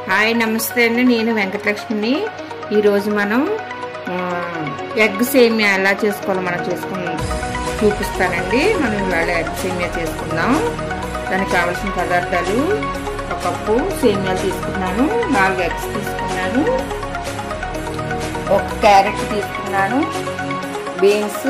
Hi నమస్తే అండి నేను వెంకటలక్ష్మిని ఈరోజు మనం ఆ, ఎగ్ సేమియా ఎలా చేసుకోవాలో మనం చేసుకుని చూపిస్తానండి మనం ఇవాళ ఎగ్ సేమియా చేసుకుందాం దానికి కావాల్సిన పదార్థాలు ఒక కప్పు సేమియాలు తీసుకున్నాను నాలుగు ఎగ్స్ తీసుకున్నాను ఒక క్యారెట్ తీసుకున్నాను బీన్స్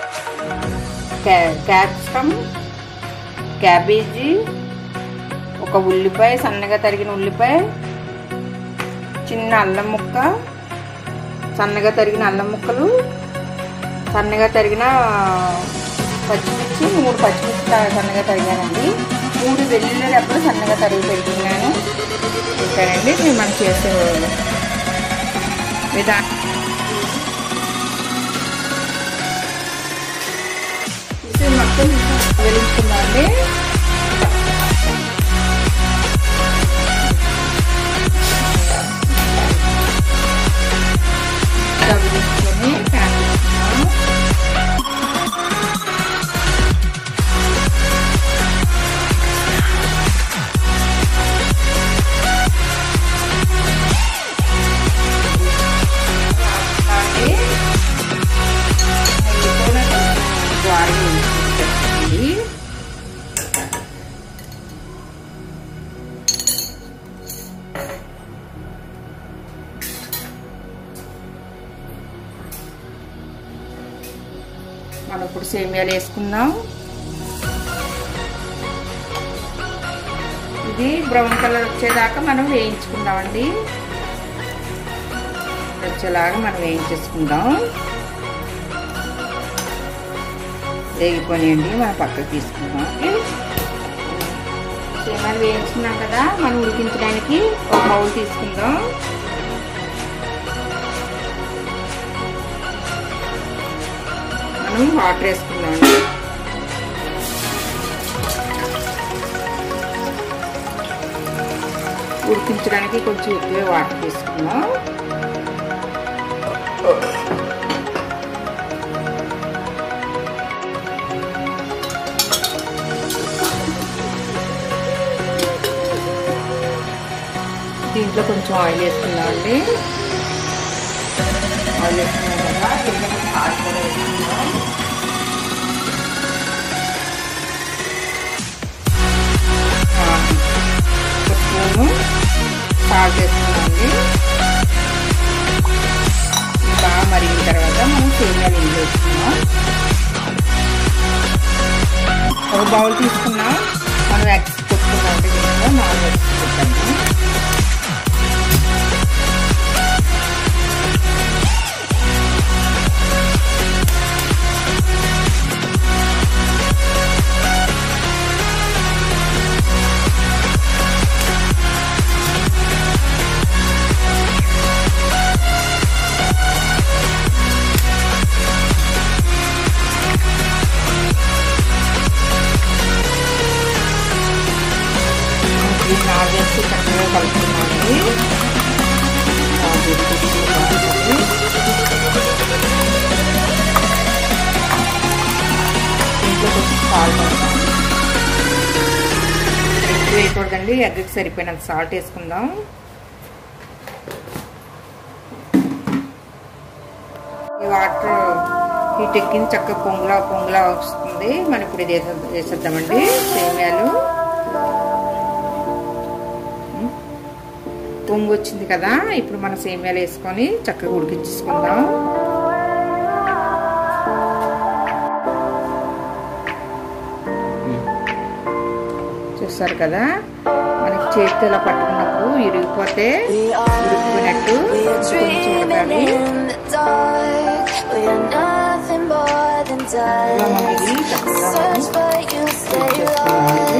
క్యాప్సికమ్ క్యాబేజీ ఒక ఉల్లిపాయ సన్నగా తరిగిన ఉల్లిపాయ చిన్న అల్లం ముక్క సన్నగా తరిగిన అల్లం ముక్కలు సన్నగా తరిగిన పచ్చిమిర్చి మూడు పచ్చిమిర్చి త- సన్నగా తరిగానండి మూడు వెల్లుల్లి రెబ్బలు సన్నగా తరిగి పెట్టుకున్నాను ఓకేనండి ఇది మనం చేసే విధానం ఇది మొత్తం వెలించుకుందామండి స్టవ్ తీసుకొని ప్యాన్ తీసుకున్నాం అలాగే నెయ్యితోనే కొంచెం ద్వారగా వేయించుకుంటుంది మనం ఇప్పుడు సేమియాలు వేసుకుందాం ఇది బ్రౌన్ కలర్ వచ్చేదాకా మనం వేయించుకుందామండి వచ్చేలాగా మనం వేయించేసుకుందాం వేగిపోయినాయండి మనం పక్కకు తీసుకుందాం సేమియాలు వేయించుకున్నాం కదా మనం ఉడికించడానికి ఒక బౌల్ తీసుకుందాం మనం వాటర్ వేసుకుందామండి ఉడికించడానికి కొంచెం ఎక్కువే వాటర్ తీసుకుందాం దీంట్లో కొంచెం ఆయిల్ వేసుకుందామండి ఆయిల్ వేసుకున్నాం కదా దీంట్లో కొంచెం సాల్ట్ కూడా వేసుకుందాం ఒక స్పూను సాల్ట్ వేసుకున్నామండి బాగా మరిగిన తర్వాత మనం సేమియాలు ఇంట్లో వేసుకున్నాం ఒక బౌల్ తీసుకున్నాం మనం ఎగ్స్ కొట్టుకున్నాం దీంట్లో నాలుగు ఎగ్స్ కొట్టాము ఈ నాగేసి చక్కగా కలుపుతున్నామండి దీంట్లో కొంచెం సాల్ట్ ఎక్కువ వేయకూడదండి ఎగ్గకి సరిపోయినంత సాల్ట్ వేసుకుందాం ఈ వాటర్ హీట్ ఎక్కింది చక్కగా పొంగులా పొంగులా వస్తుంది మనం ఇప్పుడు ఇది వేసే- వేసేద్దామండి సేమియాలు పొంగు వచ్చింది కదా ఇప్పుడు మన సేమియాలు వేసుకొని చక్కగా ఉడికించేసుకుందాం చూస్తారు కదా మనకి చేతితో ఇలా పట్టుకున్నప్పుడు ఇరిగిపోతే ఉడికిపోయినట్టు కొంచెం ఉడకాలి ఇలా మనం ఇది చక్కగా మనం చేసుకున్నామండి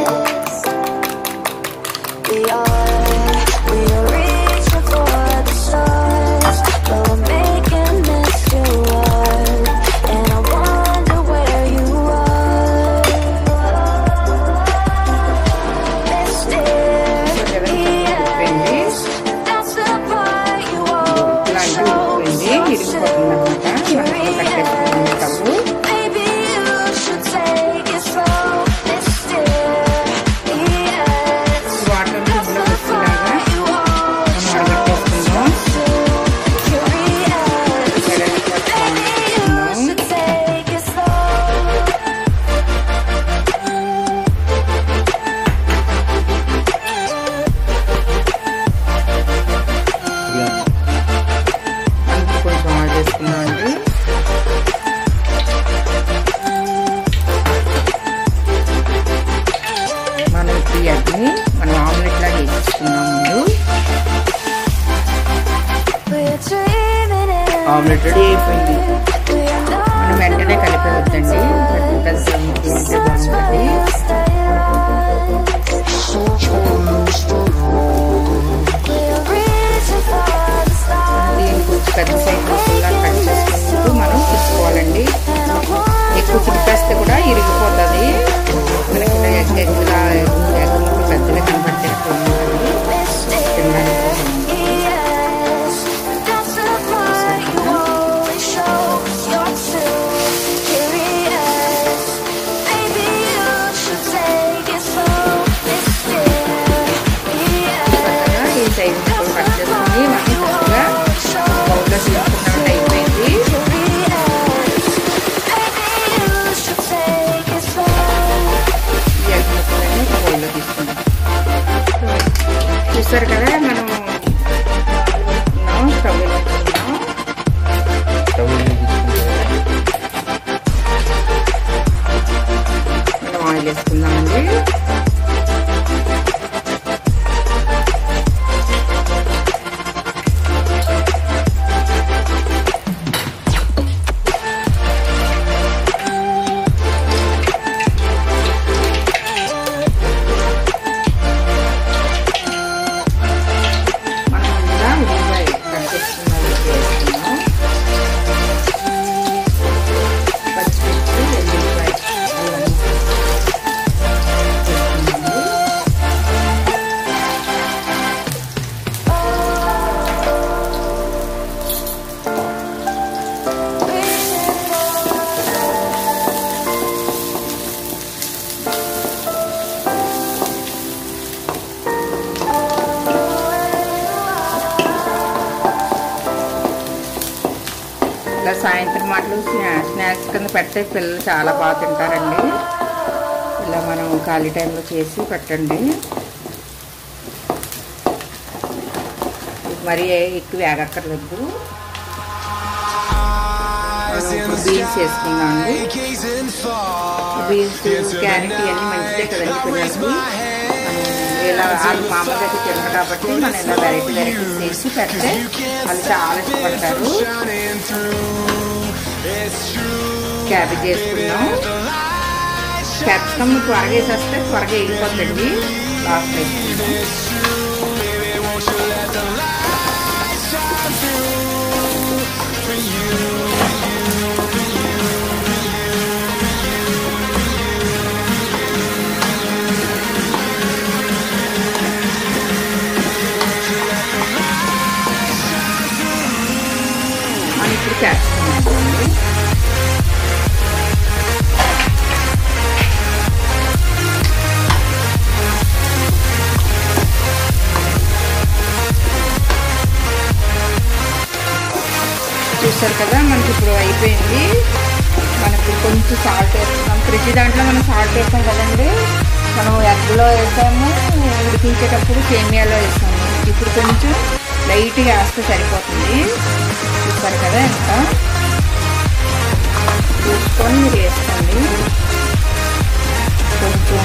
ఇరిగిపోతుంది అనమాట మనం కట్టేసుకున్నాం stove Maybe you should take it slow. Omelette ready అయిపోయింది మనం వెంటనే కలిపేవద్దండి పెద్ద ఉంటే బాగుంటుంది దీన్ని కొంచెం పెద్ద సైజ్ ముక్కలుగా కట్ చేసుకుంటూ మనం తీసుకోవాలండి ఎక్కువ తిప్పేస్తే కూడా ఇరిగిపోతుంది మనకి ఇలా ఎగ్ ఎగ్లా ఎగ్ ముక్కలు పెద్దగా కనబడితే కొత్తగా ఈ సైజ్ ముక్కలు కట్ చేసుకుని మనం చక్కగా బౌల్లో తీసుకున్నట్టు అయిపోయింది ఈ ఎగ్ ముక్కలన్నీ ఒక బౌల్లో తీసుకుందాం చూసారు కదా మనం వేసుకున్నాం స్టవ్ వేసుకున్నాం స్టవ్ వెలిగించుకుంటే మనం ఆయిల్ వేసుకుందామండి మనం ముందుగా ఉల్లిపాయ కట్ చేసుకున్నది వేసుకున్నాం పచ్చిమిర్చి వెల్లుల్లిపాయ అల్లం వేసుకున్నాము. ఇలా సాయంత్రం మాటలు స్నాక్స్ కింద పెడితే పిల్లలు చాలా బాగా తింటారండి ఇలా మనం ఖాళీ టైంలో చేసి పెట్టండి మరి ఎక్కువ వేగక్కర్లేదు బీన్స్ వేసుకుందామండి బీన్స్ క్యారెట్ ఇవన్నీ మంచిదే కదండి పిల్లలకి మనం ఇలా వాళ్ళు మామూలుగా అయితే తినరు కాబట్టి మనం ఇలా వెరైటీ వెరైటీస్ చేసి పెడితే వాళ్ళు చాలా ఇష్టపడతారు క్యాబేజ్ వేసుకున్నాం క్యాప్సికమ్ త్వరగా వేసేస్తే త్వరగా వేగిపోతుంది లాస్ట్ వేసుకుందాం మనం ఇప్పుడు క్యాప్సికమ్ వేసుకోండి చూస్తారు కదా మనకి ఇప్పుడు అయిపోయింది మనకి కొంచెం సాల్ట్ వేస్తున్నాం ప్రతి దాంట్లో మనం సాల్ట్ వేస్తాం కదండి మనం ఎగ్లో వేసాము ఉడికించేటప్పుడు సేమియాలో వేసాము ఇప్పుడు కొంచెం లైట్గా వేస్తే సరిపోతుంది చూస్తారు కదా ఎంత చూసుకొని మీరు వేసుకోండి కొంచెం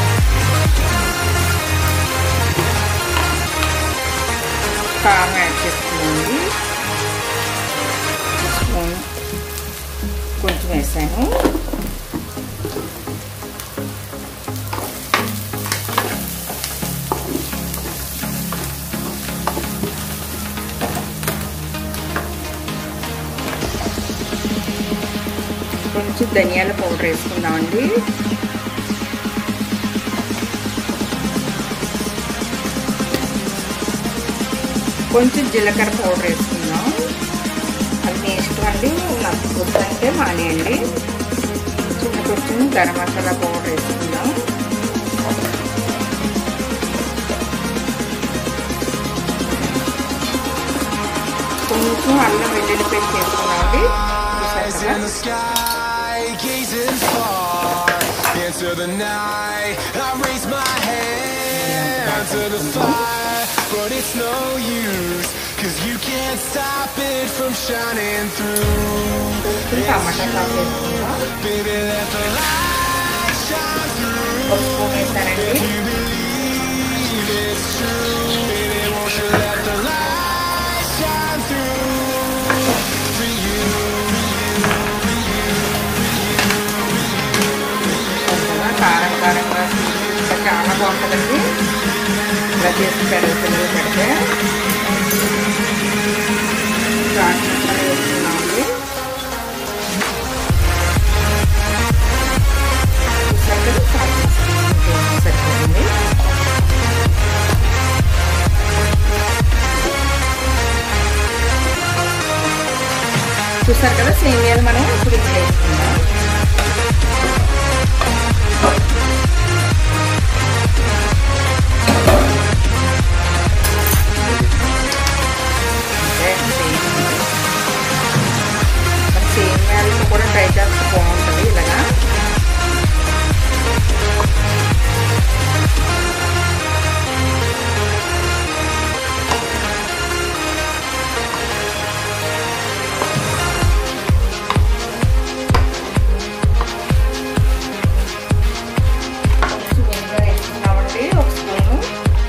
కారం యాడ్ చేసుకున్నాండి స్పూన్ కొంచెం వేసాను కొంచెం ధనియాల పౌడర్ వేసుకుందామండి కొంచెం జీలకర్ర పౌడర్ వేసుకుందాం అది మీ ఇష్టం అండి నాకు వద్దంటే మానేయండి చిన్న కొంచెం గరం మసాలా పౌడర్ వేసుకుందాం కొంచెం అల్లం వెల్లుల్లి పేస్ట్ వేసుకున్నామండి Eyes in the sky, gazing far into the night. I raise my hand to the fire, but it's no use, cause you can't stop it from shining through. కొంచెం టమాటా సాస్ వేసుకుందాం Baby, let the light shine through. ఒక spoon వేసానండి You believe it's true. Baby, won't you let the light shine through? For బాగుంటుందండి ఇలా చేసి పెరుగు పెరుగు పెడితే చాట్ మసాలా వేసుకున్నామండి చూసారు కదా చాట్ మసాలా సరిపోతుంది చూసారు కదా సేమియాలు మనం ఇప్పుడు ఇక్కడ వేసుకుందాం అంటే సేమియా. మరి సేమియాలతో కూడా ట్రై చేస్తే బాగుంటుంది ఇలాగా వెనిగర్ వేసుకున్నామండి ఒక స్పూను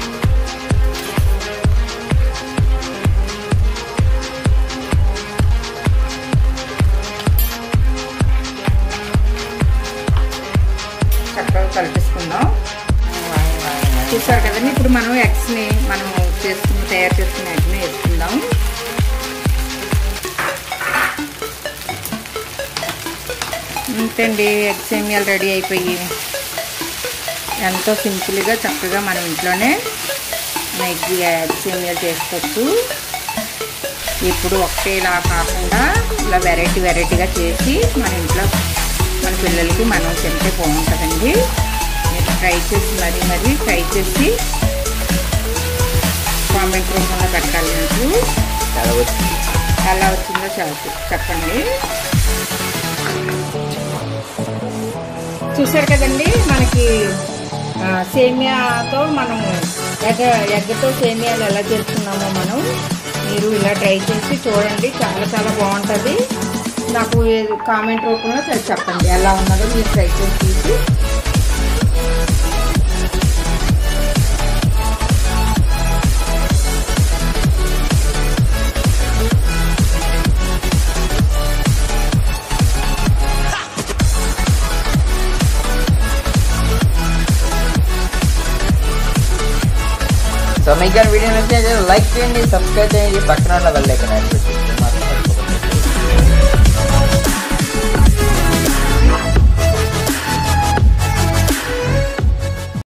చక్కగా కలిపిసుకుందాం చూసారు కదండి ఇప్పుడు మనం ఎగ్స్ని మనం చేసుకుని తయారు చేసుకున్న ఎగ్ని వేసుకుందాం అంతేండి ఎగ్ సేమియాలు రెడీ అయిపోయి ఎంతో సింపుల్గా చక్కగా మనం ఇంట్లోనే ఎగ్ ఎగ్ సేమియాలు చేసుకోవచ్చు ఇప్పుడు ఒకటేలా కాకుండా ఇలా వెరైటీ వెరైటీగా చేసి మన ఇంట్లో మన పిల్లలకి మనం తింటే బాగుంటుందండి మీరు ట్రై చేసి మరీ మరీ ట్రై చేసి కామెంట్ రూపంలో పెట్టాలి నాకు చాలా వచ్చింది ఎలా వచ్చిందో చెప్ చెప్పండి చూసారు కదండి మనకి ఆ, సేమియాతో మనం ఎగ్ ఎగ్తో సేమియాలు ఎలా చేస్తున్నామో మనం మీరు ఇలా ట్రై చేసి చూడండి చాలా చాలా బాగుంటుంది నాకు కామెంట్ రూపంలో తె- చెప్పండి ఎలా ఉన్నదో మీరు ట్రై చేసి చూసి సో మీకు కానీ వీడియో నచ్చితే లైక్ చేయండి సబ్స్క్రైబ్ చేయండి పక్కన ఉన్న బెల్ ఐకాన్ యాక్టివేట్ చేయండి